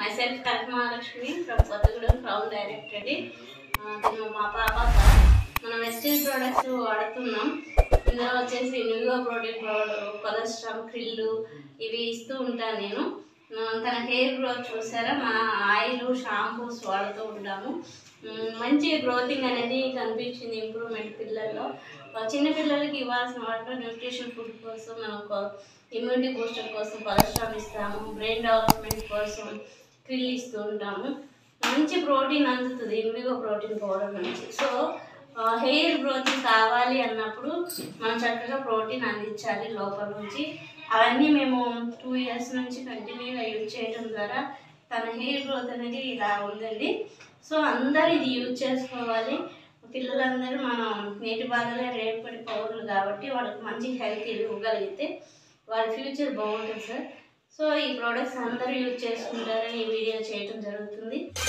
my myself Kanaka Mahalakshmi from Kothagudem crown direct అండి ఆ, దీన్ని మా పాప మనం వెస్టర్న్ ప్రోడక్ట్స్ వాడుతున్నాం ఇందులో వచ్చేసి న్యూగా ప్రోటీన్ పౌడర్ కొలెస్ట్రాల్ క్రిల్లు ఇవి ఇస్తూ ఉంటాను నేను ఆ, తన హెయిర్ గ్రోత్ చూసారా మా ఆయిల్ షాంపూస్ వాడుతూ ఉంటాము ఉమ్, మంచి గ్రోతింగ్ అనేది కనిపించింది ఇంప్రూవ్మెంట్ పిల్లల్లో ఆ, చిన్న పిల్లలకి ఇవ్వాల్సిన వాటిలో న్యూట్రిషన్ ఫుడ్ కోసం మనకు ఇమ్యూనిటీ బూస్టర్ కోసం కొలెస్ట్రాల్ ఇస్తాము బ్రెయిన్ డెవలప్మెంట్ కోసం క్రిల్ ఇస్తూ ఉంటాము మంచి ప్రోటీన్ అందుతుంది ఇండిగో ప్రోటీన్ పౌడర్ నుంచి సో హెయిర్ గ్రోత్ కావాలి అన్నప్పుడు మనం చక్కగా ప్రోటీన్ అందించాలి లోపల నుంచి అవన్నీ మేము టూ ఇయర్స్ నుంచి కంటిన్యూగా యూజ్ చేయడం ద్వారా తన హెయిర్ గ్రోత్ అనేది ఇలా ఉందండి సో అందరూ ఇది యూజ్ చేసుకోవాలి పిల్లలందరూ మనం నేటి బాధలే రేపటి పౌరులు కాబట్టి వాళ్ళకి మంచి హెల్త్ ఇవ్వగలిగితే వాళ్ళ ఫ్యూచర్ బాగుంటుంది సార్ సో ఈ ప్రోడక్ట్స్ అందరూ యూజ్ చేసుకుంటారని ఈ వీడియో చేయడం జరుగుతుంది